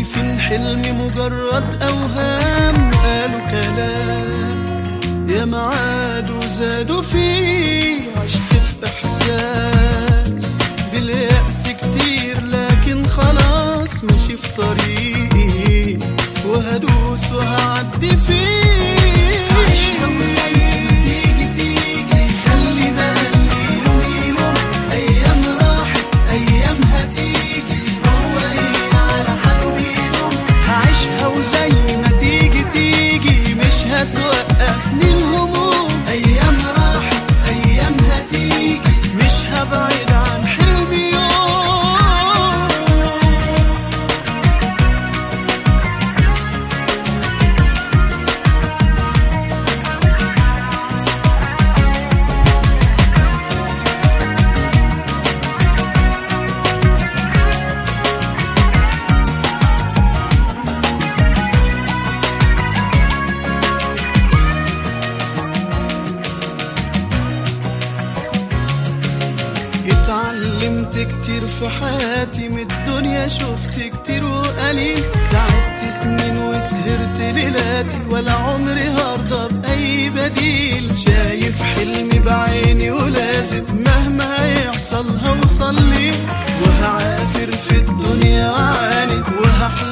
شايفين حلمي مجرد أوهام قالوا كلام يا معاد وزادوا فيه عشت في إحساس باليأس كتير لكن خلاص ماشي في طريقي وهدوس وهعدي فيه عيشها وزي ما تيجي تيجي خلي بالي يلوم أيام راحت أيام هتيجي هو إيه على حد يدوم هعيشها وزي ما تيجي تيجي مش هتوقفني الهموم أيام راحت أيام هتيجي مش هبعد عن حلمي يوم اتعلمت كتير في حياتي من الدنيا شفت كتير وقليل تعبت سنين وسهرت ليلاتي ولا عمري هرضى بأي بديل شايف حلمي بعيني ولازم مهما هيحصل هوصل ليه وهعافر في الدنيا وعاند وهحلم